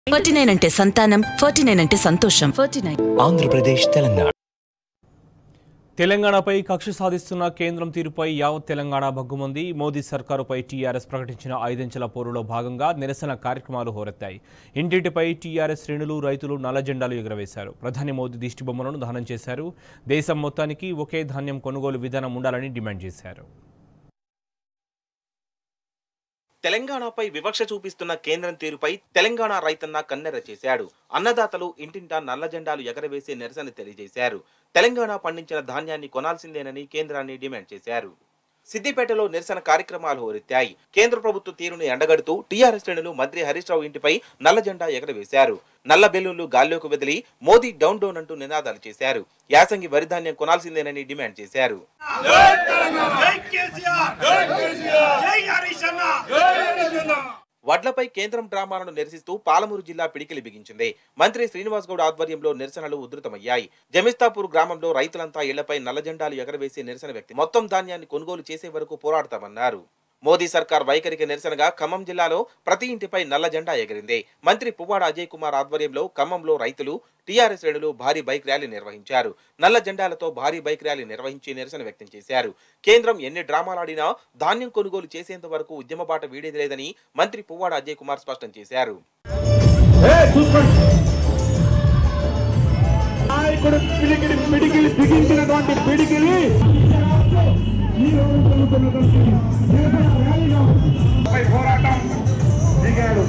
forty nine అంటే సంతానం forty nine అంటే సంతోషం ఫార్టీ నైన్ ఆంధ్రప్రదేశ్ తెలంగాణ తెలంగాణపై కక్ష సాధిస్తున్న కేంద్రం తీరుపై యావత్ తెలంగాణ భగ్గుమంది మోదీ సర్కారుపై టీఆర్ఎస్ ప్రకటించిన ఐదంచెల పోరులో భాగంగా నిరసన కార్యక్రమాలు హోరెత్తాయి ఇంటింటిపై టీఆర్ఎస్ శ్రేణులు రైతులు నల్ల జెండాలు ఎగురవేశారు ప్రధాని మోదీ దిష్టిబొమ్మలను దహనం చేశారు దేశం మొత్తానికి ఒకే ధాన్యం కొనుగోలు విధానం ఉండాలని డిమాండ్ చేశారు తెలంగాణపై వివక్ష చూపిస్తున్న కేంద్రం తీరుపై తెలంగాణ రైతన్న కన్నెర చేశాడు అన్నదాతలు ఇంటింటా నల్ల జెండాలు ఎగరవేసి నిరసన తెలియజేశారు తెలంగాణ పండించిన ధాన్యాన్ని కొనాల్సిందేనని కేంద్రాన్ని డిమాండ్ చేశారు సిద్దిపేటలో నిరసన కార్యక్రమాలు హోరెత్తాయి కేంద్ర ప్రభుత్వ తీరును ఎండగడుతూ టీఆర్ఎస్ శ్రేణులు మంత్రి హరీష్ రావు ఇంటిపై నల్ల జెండా ఎగరవేశారు నల్ల బెలూన్లు గాల్లోకి వదిలి మోదీ డౌన్ డౌన్ అంటూ నినాదాలు చేశారు యాసంగి వరి ధాన్యం కొనాల్సిందేనని డిమాండ్ చేశారు జై కేసీఆర్ జై హరీష్ అన్న వడ్లపై కేంద్రం డ్రామాలను నిరసిస్తూ పాలమూరు జిల్లా పిడికిలి బిగించింది మంత్రి శ్రీనివాస్ గౌడ్ ఆధ్వర్యంలో నిరసనలు ఉధృతమయ్యాయి జమిస్తాపూర్ గ్రామంలో రైతులంతా ఇళ్లపై నల్ల జెండాలు ఎగరవేసి నిరసన వ్యక్తి మొత్తం ధాన్యాన్ని కొనుగోలు చేసే వరకు పోరాడతామన్నారు మోదీ సర్కార్ వైఖరికి నిరసనగా ఖమ్మం జిల్లాలో ప్రతి ఇంటిపై నల్ల జెండా ఎగిరింది మంత్రి పువ్వాడ అజయ్ కుమార్ ఆధ్వర్యంలో ఖమ్మంలో రైతులు టీఆర్ఎస్ శ్రేణులు భారీ బైక్ ర్యాలీ నిర్వహించారు నల్ల జెండాలతో భారీ బైక్ ర్యాలీ నిర్వహించి నిరసన వ్యక్తం చేశారు కేంద్రం ఎన్ని డ్రామాలాడినా ధాన్యం కొనుగోలు చేసేంత వరకు ఉద్యమ బాట వీడేది లేదని మంత్రి పువ్వాడ అజయ్ కుమార్ స్పష్టం చేశారు నాయకుడు పిడికిలి పిడికిలి బిగించినటువంటి పిడికిలి పై పోరాటం దిగాడు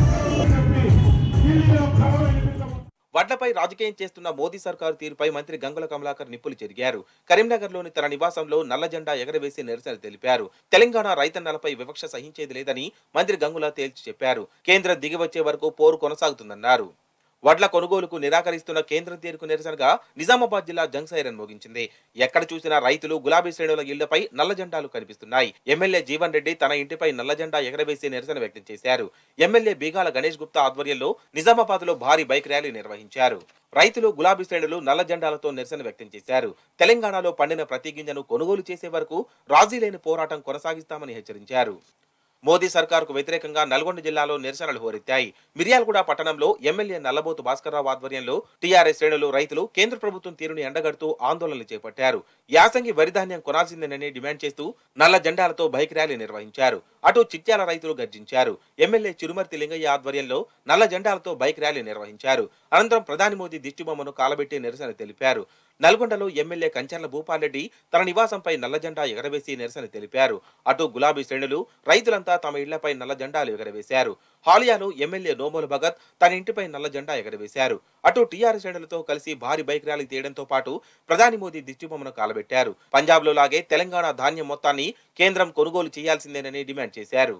వడ్లపై రాజకీయం చేస్తున్న మోదీ సర్కారు తీరుపై మంత్రి గంగుల కమలాకర్ నిప్పులు చెరిగారు కరీంనగర్లోని తన నివాసంలో నల్ల జెండా ఎగరవేసి నిరసన తెలిపారు తెలంగాణ రైతన్నలపై వివక్ష సహించేది లేదని మంత్రి గంగుల తేల్చి చెప్పారు కేంద్రం దిగివచ్చే వరకు పోరు కొనసాగుతుందన్నారు వడ్ల కొనుగోలుకు నిరాకరిస్తున్న కేంద్రం తీరుకు నిరసనగా నిజామాబాద్ జిల్లా జంగ్ సైరన్ మోగించింది ఎక్కడ చూసినా రైతులు గులాబీ శ్రేణుల ఇళ్లపై నల్ల జెండాలు కనిపిస్తున్నాయి ఎమ్మెల్యే జీవన్ రెడ్డి తన ఇంటిపై నల్ల జెండా ఎగరవేసి నిరసన వ్యక్తం చేశారు ఎమ్మెల్యే బీగాల గణేష్ గుప్తా ఆధ్వర్యంలో నిజామాబాద్ లో భారీ బైక్ ర్యాలీ నిర్వహించారు రైతులు గులాబీ శ్రేణులు నల్ల జెండాలతో నిరసన వ్యక్తం చేశారు తెలంగాణలో పండిన ప్రతి గింజను కొనుగోలు చేసే వరకు రాజీ లేని పోరాటం కొనసాగిస్తామని హెచ్చరించారు మోదీ సర్కారుకు వ్యతిరేకంగా నల్గొండ జిల్లాలో నిరసనలు హోరెత్తాయి మిర్యాలగూడ పట్టణంలో ఎమ్మెల్యే నల్లబోతు భాస్కర్రావు ఆధ్వర్యంలో టీఆర్ఎస్ శ్రేణులు రైతులు కేంద్ర ప్రభుత్వం తీరుని ఎండగడుతూ ఆందోళనలు చేపట్టారు యాసంగి వరి ధాన్యం కొనాల్సిందేనని డిమాండ్ చేస్తూ నల్ల జెండాలతో బైక్ ర్యాలీ నిర్వహించారు అటు చిట్యాల రైతులు గర్జించారు ఎమ్మెల్యే చిరుమర్తి లింగయ్య ఆధ్వర్యంలో నల్ల జెండాలతో బైక్ ర్యాలీ నిర్వహించారు అనంతరం ప్రధాని మోదీ దిష్టిబొమ్మను కాలబెట్టి నిరసన తెలిపారు నల్గొండలో ఎమ్మెల్యే కంచర్ల భూపాల్రెడ్డి తన నివాసంపై నల్ల జెండా ఎగరవేసి నిరసన తెలిపారు అటు గులాబీ శ్రేణులు రైతులంతా తమ ఇళ్లపై నల్ల జెండాలు ఎగరవేశారు హాలియాలో ఎమ్మెల్యే నోమోలు భగత్ తన ఇంటిపై నల్ల జెండా ఎగరవేశారు అటు టీఆర్ఎస్ శ్రేణులతో కలిసి భారీ బైక్ ర్యాలీ తీయడంతో పాటు ప్రధాని మోదీ దిష్టిబొమ్మను కాలబెట్టారు పంజాబ్లో లాగే తెలంగాణ ధాన్యం మొత్తాన్ని కేంద్రం కొనుగోలు చేయాల్సిందేనని డిమాండ్ చేశారు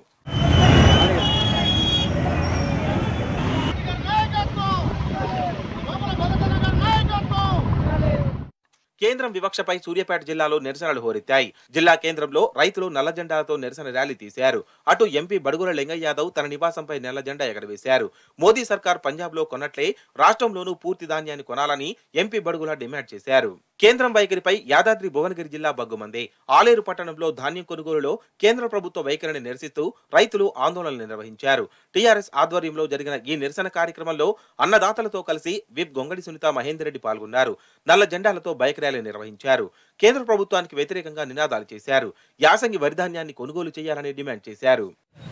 కేంద్రం వివక్షపై సూర్యాపేట జిల్లాలో నిరసనలు హోరెత్తాయి జిల్లా కేంద్రంలో రైతులు నల్ల జెండాలతో నిరసన ర్యాలీ తీశారు అటు ఎంపీ బడుగుల లింగయ్య యాదవ్ తన నివాసంపై నల్ల జెండా ఎగరవేశారు మోదీ సర్కార్ పంజాబ్ లో కొన్నట్లే రాష్ట్రంలోనూ పూర్తి ధాన్యాన్ని కొనాలని ఎంపీ బడుగుల డిమాండ్ చేశారు కేంద్రం వైఖరిపై యాదాద్రి భువనగిరి జిల్లా బగ్గుమంది ఆలేరు పట్టణంలో ధాన్యం కొనుగోలులో కేంద్ర ప్రభుత్వ వైఖరిని నిరసిస్తూ రైతులు ఆందోళనలు నిర్వహించారు టీఆర్ఎస్ ఆధ్వర్యంలో జరిగిన ఈ నిరసన కార్యక్రమంలో అన్నదాతలతో కలిసి విప్ గొంగడి సునీత మహేందర్ రెడ్డి పాల్గొన్నారు నల్ల జెండాలతో బైక్ ర్యాలీ నిర్వహించారు కేంద్ర ప్రభుత్వానికి వ్యతిరేకంగా నినాదాలు చేశారు యాసంగి వరి ధాన్యాన్ని కొనుగోలు చేయాలని డిమాండ్ చేశారు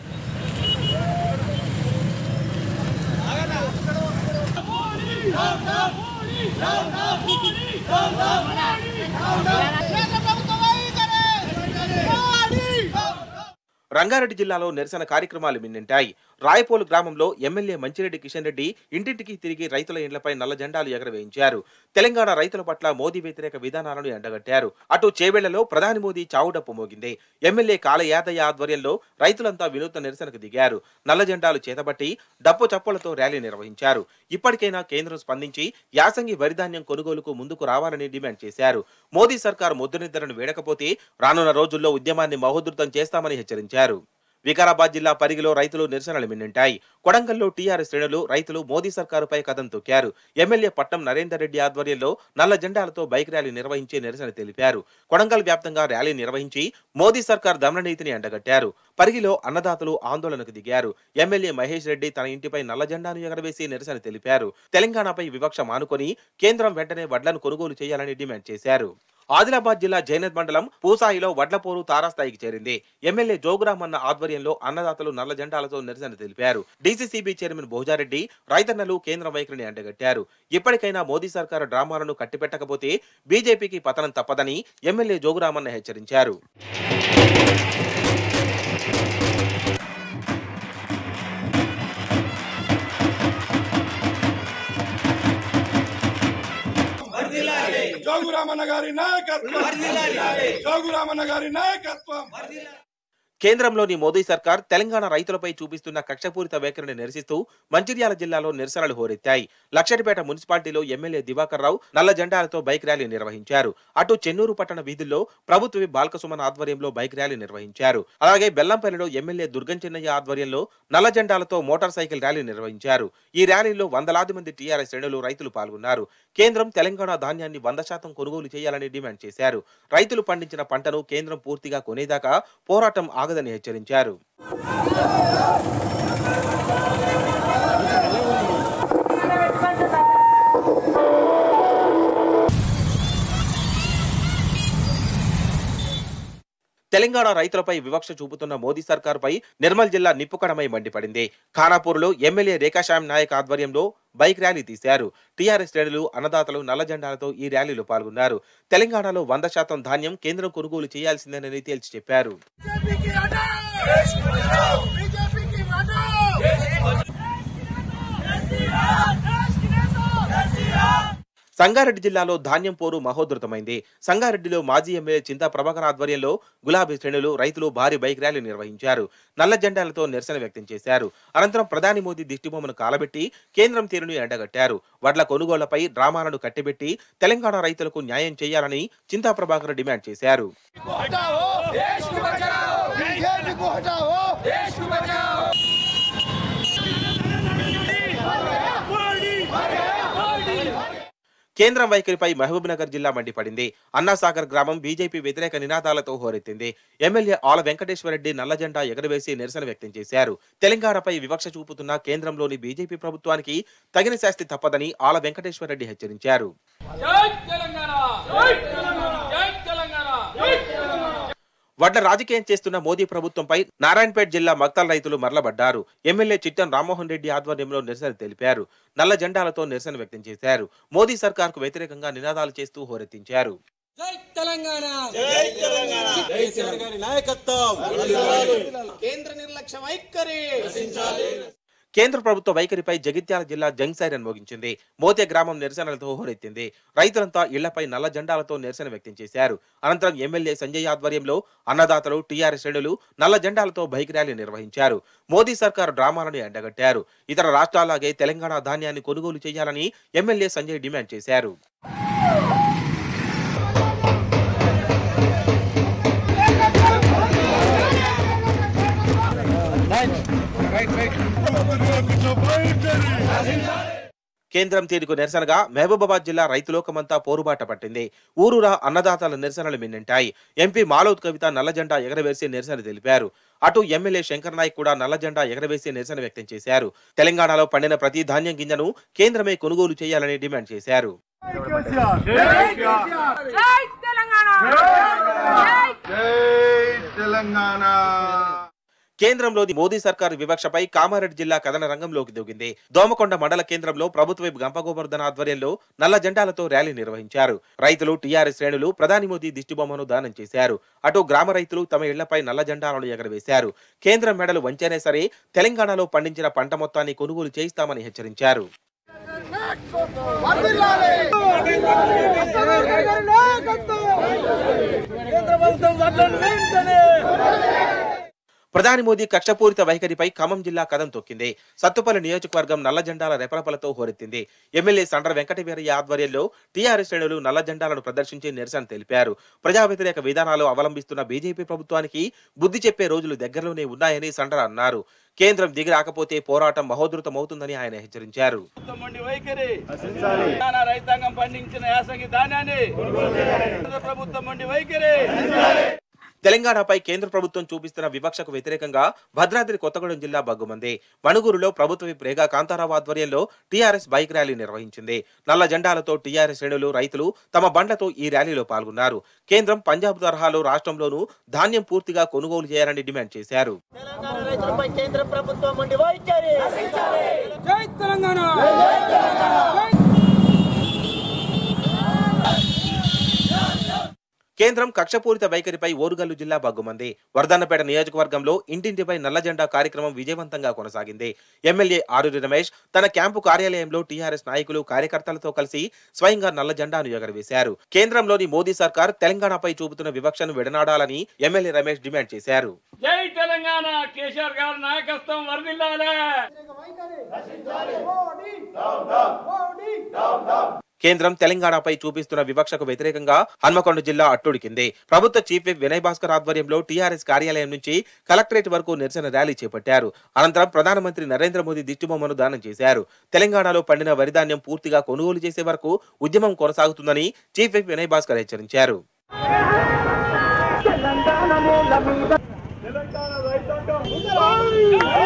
రంగారెడ్డి జిల్లాలో నిరసన కార్యక్రమాలు మిన్నింటాయి రాయపోలు గ్రామంలో ఎమ్మెల్యే మంచిరెడ్డి కిషన్ రెడ్డి ఇంటింటికి తిరిగి రైతుల ఇండ్లపై నల్ల జెండాలు ఎగరవేయించారు తెలంగాణ రైతుల పట్ల మోదీ వ్యతిరేక విధానాలను ఎండగట్టారు అటు చేవెళ్లలో ప్రధాని మోదీ చావుడప్పు మోగింది ఎమ్మెల్యే కాల యాదయ్య ఆధ్వర్యంలో రైతులంతా వినూత్న నిరసనకు దిగారు నల్ల జెండాలు చేతబట్టి డప్పు చప్పులతో ర్యాలీ నిర్వహించారు ఇప్పటికైనా కేంద్రం స్పందించి యాసంగి వరిధాన్యం కొనుగోలుకు ముందుకు రావాలని డిమాండ్ చేశారు మోదీ సర్కార్ ముద్దు నిద్రను వేడకపోతే రానున్న రోజుల్లో ఉద్యమాన్ని మహోధృతం చేస్తామని హెచ్చరించారు వికారాబాద్ జిల్లా పరిగిలో రైతులు నిరసనలు మిన్నింటాయి కొడంగల్లో టీఆర్ఎస్ శ్రేణులు రైతులు మోదీ సర్కారుపై కథం తొక్కారు ఎమ్మెల్యే పట్నం నరేందర్ రెడ్డి ఆధ్వర్యంలో నల్ల జెండాలతో బైక్ ర్యాలీ నిర్వహించి నిరసన తెలిపారు కొడంగల్ వ్యాప్తంగా ర్యాలీ నిర్వహించి మోదీ సర్కార్ దమన నీతిని ఎండగట్టారు పరిగిలో అన్నదాతలు ఆందోళనకు దిగారు ఎమ్మెల్యే మహేష్ రెడ్డి తన ఇంటిపై నల్ల జెండాను ఎగరవేసి నిరసన తెలిపారు తెలంగాణపై వివక్ష మానుకొని కేంద్రం వెంటనే వడ్లను కొనుగోలు చేయాలని డిమాండ్ చేశారు ఆదిలాబాద్ జిల్లా జైనత్ మండలం పూసాయిలో వడ్లపోరు తారాస్థాయికి చేరింది ఎమ్మెల్యే జోగురామన్న ఆధ్వర్యంలో అన్నదాతలు నల్ల జెండాలతో నిరసన తెలిపారు డీసీసీబీ చైర్మన్ భోజారెడ్డి రైతన్నలు కేంద్ర వైఖరిని అండగట్టారు ఇప్పటికైనా మోదీ సర్కారు డ్రామాలను కట్టిపెట్టకపోతే బీజేపీకి పతనం తప్పదని ఎమ్మెల్యే జోగురామన్న హెచ్చరించారు జోగురామన్న గారి నాయకత్వం జోగురామన్న గారి నాయకత్వం కేంద్రంలోని మోదీ సర్కార్ తెలంగాణ రైతులపై చూపిస్తున్న కక్షపూరిత వైఖరిని నిరసిస్తూ మంచిర్యాల జిల్లాలో నిరసనలు హోరెత్తాయి లక్షడిపేట మున్సిపాలిటీలో ఎమ్మెల్యే దివాకర్ రావు నల్ల జెండాలతో బైక్ ర్యాలీ నిర్వహించారు అటు చెన్నూరు పట్టణ వీధుల్లో ప్రభుత్వ బాల్కసుమన్ ఆధ్వర్యంలో బైక్ ర్యాలీ నిర్వహించారు అలాగే బెల్లంపల్లిలో ఎమ్మెల్యే దుర్గం చిన్నయ్య ఆధ్వర్యంలో నల్ల జెండాలతో మోటార్ సైకిల్ ర్యాలీ నిర్వహించారు ఈ ర్యాలీలో వందలాది మంది టీఆర్ఎస్ శ్రేణులు రైతులు పాల్గొన్నారు కేంద్రం తెలంగాణ ధాన్యాన్ని వంద శాతం కొనుగోలు చేయాలని డిమాండ్ చేశారు రైతులు పండించిన పంటను కేంద్రం పూర్తిగా కొనేదాకా పోరాటం ఆగదని హెచ్చరించారు తెలంగాణ రైతులపై వివక్ష చూపుతున్న మోదీ సర్కార్పై నిర్మల్ జిల్లా నిప్పుకడమై మండిపడింది ఖానాపూర్లో ఎమ్మెల్యే రేఖాశ్యామ్ నాయక్ ఆధ్వర్యంలో బైక్ ర్యాలీ తీశారు టీఆర్ఎస్ శ్రేణులు అన్నదాతలు నల్ల జెండాలతో ఈ ర్యాలీలో పాల్గొన్నారు తెలంగాణలో వంద శాతం ధాన్యం కేంద్రం కొనుగోలు చేయాల్సిందేనని తేల్చి చెప్పారు సంగారెడ్డి జిల్లాలో ధాన్యం పోరు మహోధృతమైంది సంగారెడ్డిలో మాజీ ఎమ్మెల్యే చింతా ప్రభాకర్ ఆధ్వర్యంలో గులాబీ శ్రేణులు రైతులు భారీ బైక్ ర్యాలీ నిర్వహించారు నల్ల జెండాలతో నిరసన వ్యక్తం చేశారు అనంతరం ప్రధాని మోదీ దిష్టిబొమ్మను కాలబెట్టి కేంద్రం తీరును ఎండగట్టారు వడ్ల కొనుగోళ్లపై డ్రామాలను కట్టిబెట్టి తెలంగాణ రైతులకు న్యాయం చేయాలని చింతా ప్రభాకర్ డిమాండ్ చేశారు కేంద్రం వైఖరిపై మహబూబ్ నగర్ జిల్లా మండిపడింది అన్నాసాగర్ గ్రామం బీజేపీ వ్యతిరేక నినాదాలతో హోరెత్తింది ఎమ్మెల్యే ఆల వెంకటేశ్వరరెడ్డి నల్ల జెండా ఎగరవేసి నిరసన వ్యక్తం చేశారు తెలంగాణపై వివక్ష చూపుతున్న కేంద్రంలోని బీజేపీ ప్రభుత్వానికి తగిన శాస్తి తప్పదని ఆల వెంకటేశ్వరరెడ్డి హెచ్చరించారు జై తెలంగాణ జై తెలంగాణ జై తెలంగాణ జై తెలంగాణ వడ్ల రాజకీయం చేస్తున్న మోదీ ప్రభుత్వంపై నారాయణపేట జిల్లా మక్తల్ రైతులు మరలబడ్డారు ఎమ్మెల్యే చిట్టన్ రామ్మోహన్ రెడ్డి ఆధ్వర్యంలో నిరసన తెలిపారు నల్ల జెండాలతో నిరసన వ్యక్తం చేశారు మోదీ సర్కార్కు వ్యతిరేకంగా నినాదాలు చేస్తూ హోరెత్తించారు జై తెలంగాణ జై తెలంగాణ కేసీఆర్ గారి నాయకత్వం కేంద్ర నిర్లక్ష్య వైఖరి కేంద్ర ప్రభుత్వ వైఖరిపై జగిత్యాల జిల్లా జంగ్ సైరన్ మోగించింది మోతే గ్రామం నిరసనలతో హోరెత్తింది రైతులంతా ఇళ్లపై నల్ల జెండాలతో నిరసన వ్యక్తం చేశారు అనంతరం ఎమ్మెల్యే సంజయ్ ఆధ్వర్యంలో అన్నదాతలు టీఆర్ఎస్ శ్రేణులు నల్ల జెండాలతో బైక్ ర్యాలీ నిర్వహించారు మోదీ సర్కార్ డ్రామాలను ఎండగట్టారు ఇతర రాష్ట్రాలాగే తెలంగాణ ధాన్యాన్ని కొనుగోలు చేయాలని ఎమ్మెల్యే సంజయ్ డిమాండ్ చేశారు కేంద్రం తీరుకు నిరసనగా మహబూబాబాద్ జిల్లా రైతులోకమంతా పోరుబాట పట్టింది ఊరూరా అన్నదాతల నిరసనలు మిన్నంటాయి ఎంపీ మాలోద్ కవిత నల్ల జెండా ఎగరవేసి నిరసన తెలిపారు అటు ఎమ్మెల్యే శంకర్ నాయక్ కూడా నల్ల జెండా ఎగరవేసి నిరసన వ్యక్తం చేశారు తెలంగాణలో పండిన ప్రతి ధాన్యం గింజను కేంద్రమే కొనుగోలు చేయాలని డిమాండ్ చేశారు జై తెలంగాణ కేంద్రంలోని మోదీ సర్కార్ వివక్షపై కామారెడ్డి జిల్లా కథన రంగంలోకి దిగింది దోమకొండ మండల కేంద్రంలో ప్రభుత్వ గంపగోవర్ధన ఆధ్వర్యంలో నల్ల జెండాలతో ర్యాలీ నిర్వహించారు రైతులు టీఆర్ఎస్ శ్రేణులు ప్రధాని మోదీ దిష్టిబొమ్మను దానం చేశారు అటు గ్రామ రైతులు తమ ఇళ్లపై నల్ల జెండాలను ఎగరవేశారు కేంద్రం మెడలు వంచనే సరే తెలంగాణలో పండించిన పంట మొత్తాన్ని కొనుగోలు చేయిస్తామని హెచ్చరించారు ప్రధాని మోదీ కక్షపూరిత వైఖరిపై ఖమ్మం జిల్లా కదం తొక్కింది సత్తుపల్లి నియోజకవర్గం నల్ల జెండాల రెపరెపలతో హోరెత్తింది ఎమ్మెల్యే సండ్ర వెంకట వీరయ్య ఆధ్వర్యంలో టీఆర్ఎస్ శ్రేణులు నల్ల జెండాలను ప్రదర్శించి నిరసన తెలిపారు ప్రజా వ్యతిరేక విధానాలు అవలంబిస్తున్న బీజేపీ ప్రభుత్వానికి బుద్ధి చెప్పే రోజులు దగ్గరలోనే ఉన్నాయని సండ్ర అన్నారు కేంద్రం దిగి రాకపోతే పోరాటం మహోధృతమవుతుందని ఆయన హెచ్చరించారు ప్రభుత్వం మొండి వైఖరి తెలంగాణ రైతాంగం పండించిన యాసంగి ధాన్యాన్ని కేంద్ర ప్రభుత్వం మొండి వైఖరి తెలంగాణపై కేంద్ర ప్రభుత్వం చూపిస్తున్న వివక్షకు వ్యతిరేకంగా భద్రాద్రి కొత్తగూడెం జిల్లా బగ్గుమంది మణుగూరులో ప్రభుత్వ విప్ రేగా కాంతారావు ఆధ్వర్యంలో టీఆర్ఎస్ బైక్ ర్యాలీ నిర్వహించింది నల్ల జెండాలతో టీఆర్ఎస్ శ్రేణులు రైతులు తమ బండ్లతో ఈ ర్యాలీలో పాల్గొన్నారు కేంద్రం పంజాబ్ తరహాలో రాష్ట్రంలోనూ ధాన్యం పూర్తిగా కొనుగోలు చేయాలని డిమాండ్ చేశారు తెలంగాణ రైతులపై కేంద్ర ప్రభుత్వం మండి వైఖరి జై తెలంగాణ కేంద్రం కక్షపూరిత వైఖరిపై ఓరుగల్లు జిల్లా బగ్గుమంది వరదన్నపేట నియోజకవర్గంలో ఇంటింటిపై నల్ల జెండా కార్యక్రమం విజయవంతంగా కొనసాగింది ఎమ్మెల్యే ఆరూరి రమేష్ తన క్యాంపు కార్యాలయంలో టీఆర్ఎస్ నాయకులు కార్యకర్తలతో కలిసి స్వయంగా నల్ల జెండాను ఎగరవేశారు కేంద్రంలోని మోదీ సర్కార్ తెలంగాణపై చూపుతున్న వివక్షను విడనాడాలని ఎమ్మెల్యే రమేష్ డిమాండ్ చేశారు జై తెలంగాణ కేసీఆర్ గారి నాయకత్వం వర్దిల్లాలే కేంద్రం తెలంగాణపై చూపిస్తున్న వివక్షకు వ్యతిరేకంగా హన్మకొండ జిల్లా అట్టుడికింది ప్రభుత్వ చీఫ్ విప్ వినయ్ భాస్కర్ ఆధ్వర్యంలో టీఆర్ఎస్ కార్యాలయం నుంచి కలెక్టరేట్ వరకు నిరసన ర్యాలీ చేపట్టారు అనంతరం ప్రధానమంత్రి నరేంద్ర మోదీ దిష్టిబొమ్మను దానం చేశారు తెలంగాణలో పండిన వరిధాన్యం పూర్తిగా కొనుగోలు చేసే వరకు ఉద్యమం కొనసాగుతుందని చీఫ్ విప్ వినయ్ భాస్కర్ హెచ్చరించారు తెలంగాణ